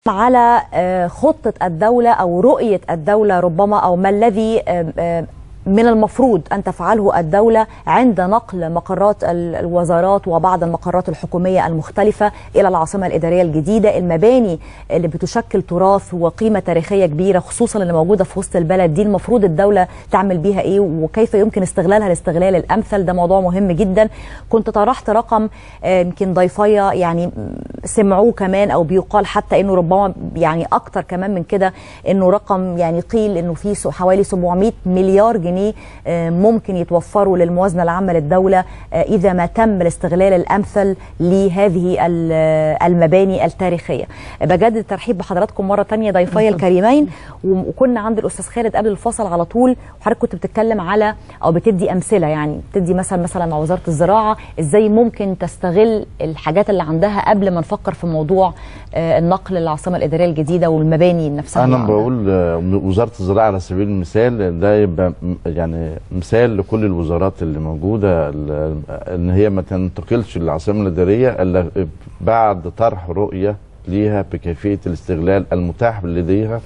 على آه، خطة الدولة أو رؤية الدولة ربما أو ما الذي آه، آه، من المفروض أن تفعله الدولة عند نقل مقرات ال- الوزارات وبعض المقرات الحكومية المختلفة إلى العاصمة الإدارية الجديدة المباني اللي بتشكل تراث وقيمة تاريخية كبيرة خصوصا اللي موجودة في وسط البلد دي المفروض الدولة تعمل بيها إيه وكيف يمكن استغلالها الاستغلال الأمثل ده موضوع مهم جدا كنت طرحت رقم آه، يمكن ضيفية يعني سمعوه كمان أو بيقال حتى إنه ربما يعني أكتر كمان من كده إنه رقم يعني قيل إنه في سو- حوالي 700 مليار جنيه آه، ممكن يتوفروا للموازنة العامة للدولة آه، إذا ما تم الاستغلال الأمثل لهذه ال- آه، المباني التاريخية بجدد الترحيب بحضراتكم مرة تانية ضيفي الكريمين و- وكنا عند الأستاذ خالد قبل الفصل على طول وحضرتك كنت بتتكلم على أو بتدي أمثلة يعني بتدي مثلا مثلا مع وزارة الزراعة إزاي ممكن تستغل الحاجات اللي عندها قبل ما نفكر في موضوع آه، النقل للعاصمة الإدارية الجديدة والمباني نفسها انا اللي عندها. بقول آه، وزاره الزراعه على سبيل المثال ده يبقى م- يعني مثال لكل الوزارات اللي موجوده ال- ان هي ما تنتقلش للعاصمه الاداريه الا بعد طرح رؤيه ليها بكيفيه الاستغلال المتاح لديها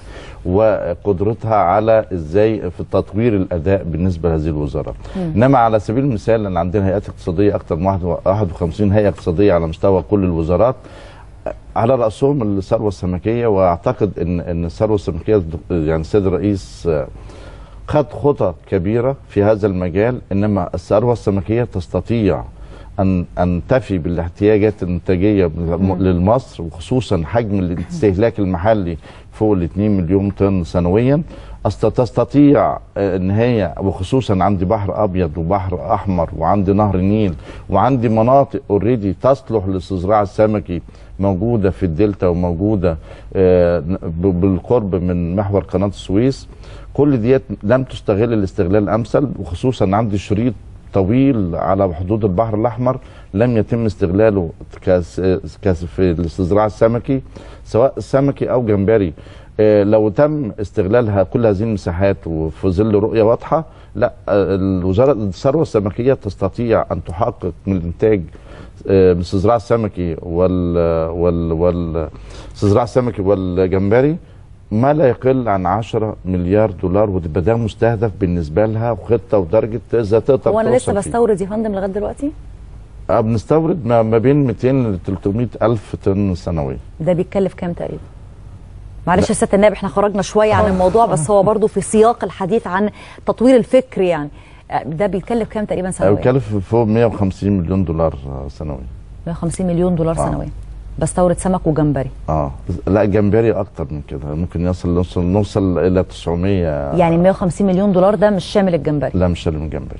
وقدرتها على ازاي في تطوير الاداء بالنسبه لهذه الوزارات. انما على سبيل المثال ان عندنا هيئات اقتصاديه اكثر من 51 هيئه اقتصاديه على مستوى كل الوزارات على راسهم الثروه السمكيه واعتقد ان ان الثروه السمكيه يعني السيد الرئيس آه، خد خطى كبيره في هذا المجال انما الثروه السمكيه تستطيع ان ان تفي بالاحتياجات الانتاجيه لمصر وخصوصا حجم الاستهلاك المحلي فوق ال 2 مليون طن سنويا أست- تستطيع آه، ان هي وخصوصا عندي بحر ابيض وبحر احمر وعندي نهر النيل وعندي مناطق اوريدي تصلح للاستزراع السمكي موجوده في الدلتا وموجوده آه، ب- بالقرب من محور قناه السويس كل ديت لم تستغل الاستغلال الامثل وخصوصا عندي شريط طويل على حدود البحر الاحمر لم يتم استغلاله كاس كاس في الاستزراع السمكي سواء سمكي او جمبري آه، لو تم استغلالها كل هذه المساحات وفي ظل رؤيه واضحه لا آه، الوزاره الثروه السمكيه تستطيع ان تحقق من الانتاج آه، من الاستزراع السمكي وال وال وال الاستزراع السمكي والجمبري ما لا يقل عن 10 مليار دولار وتبقى ده مستهدف بالنسبه لها وخطه ودرجه اذا تقدر هو انا لسه توصل فيه. بستورد يا فندم لغايه دلوقتي آه، بنستورد ما ما بين 200 ل 300 الف طن سنويا ده بيتكلف كام تقريبا معلش يا سياده النائب احنا خرجنا شويه عن الموضوع بس هو برضو في سياق الحديث عن تطوير الفكر يعني آه، ده بيتكلف كام تقريبا آه، سنويا بيكلف فوق 150 مليون دولار آه، سنويا 150 مليون دولار آه. سنويا بستورد سمك وجمبري اه لا جمبري اكتر من كده ممكن يصل نوصل نوصل الى 900 يعني 150 مليون دولار ده مش شامل الجمبري لا مش من جمبري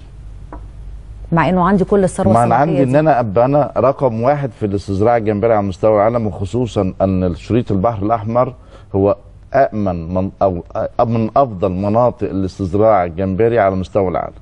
مع انه عندي كل الثروه ما انا السمكيه عندي ان دي. انا ابقى انا رقم واحد في الاستزراع الجمبري على مستوى العالم وخصوصا ان شريط البحر الاحمر هو امن من او أ- من افضل مناطق الاستزراع الجمبري على مستوى العالم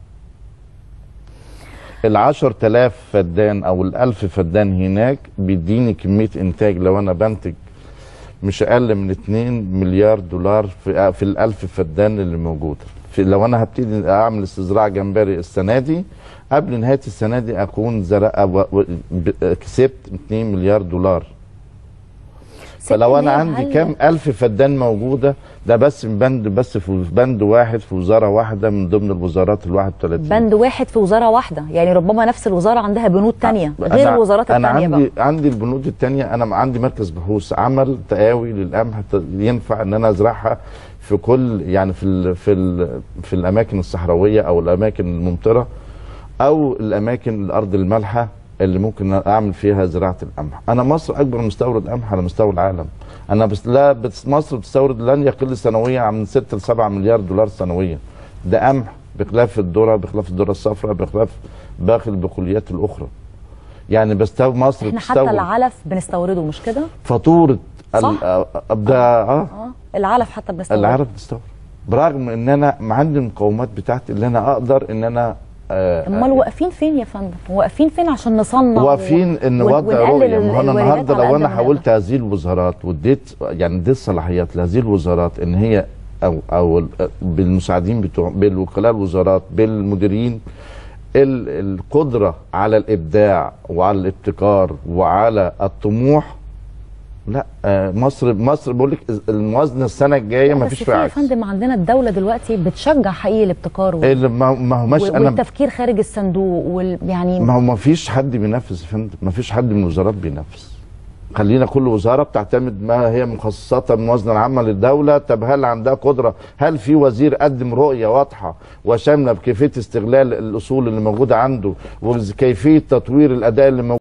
ال 10000 فدان او ال 1000 فدان هناك بيديني كميه انتاج لو انا بنتج مش اقل من 2 مليار دولار في في ال 1000 فدان اللي موجوده في لو انا هبتدي اعمل استزراع جمبري السنه دي قبل نهايه السنه دي اكون زرع و- و- ب- كسبت 2 مليار دولار ست فلو انا النائب عندي هل- كام الف فدان موجوده ده بس من بند بس في بند واحد في وزاره واحده من ضمن الوزارات ال 31 بند واحد في وزاره واحده يعني ربما نفس الوزاره عندها بنود تانية غير أنا- الوزارات انا التانية عندي بقى عندي البنود التانية انا عندي مركز بحوث عمل تقاوي للقمح ت- ينفع ان انا ازرعها في كل يعني في ال في ال في الاماكن الصحراويه او الاماكن الممطره او الاماكن الارض المالحه اللي ممكن اعمل فيها زراعه القمح انا مصر اكبر مستورد قمح على مستوى العالم انا بس لا بس مصر بتستورد لن يقل سنويا عن 6 ل 7 مليار دولار سنويا ده قمح بخلاف الذره بخلاف الذره الصفراء بخلاف باقي البقوليات الاخرى يعني بستو مصر احنا حتى بتستورد العلف بنستورده مش كده فاتوره صح؟ ال- آه، ده اه اه العلف حتى بنستورده العرب بتستورد برغم ان انا ما عندي المقومات بتاعتي اللي انا اقدر ان انا آه، امال واقفين فين يا فندم واقفين فين عشان نصنع واقفين ان ون- وضع ونقلل رؤيه ما هو انا الواردات النهارده على لو قد انا ما حاولت هذه الوزارات واديت يعني اديت صلاحيات لهذه الوزارات ان هي او او ال- بالمساعدين بتوع بالوكلاء الوزارات بالمديرين ال- القدره على الابداع وعلى الابتكار وعلى الطموح لا آه، مصر مصر بقول لك الموازنه السنه الجايه ما بس فيش في فيها يا عجز فندم عندنا الدوله دلوقتي بتشجع حقيقي الابتكار وال- اللي ما ما هو مش وال- انا والتفكير خارج الصندوق وال يعني ما هو ما فيش حد بينفذ يا فندم ما فيش حد من الوزارات بينفذ خلينا كل وزاره بتعتمد ما هي مخصصاتها من الموازنه العامه للدوله طب هل عندها قدره هل في وزير قدم رؤيه واضحه وشامله بكيفيه استغلال الاصول اللي موجوده عنده وكيفيه تطوير الاداء اللي موجود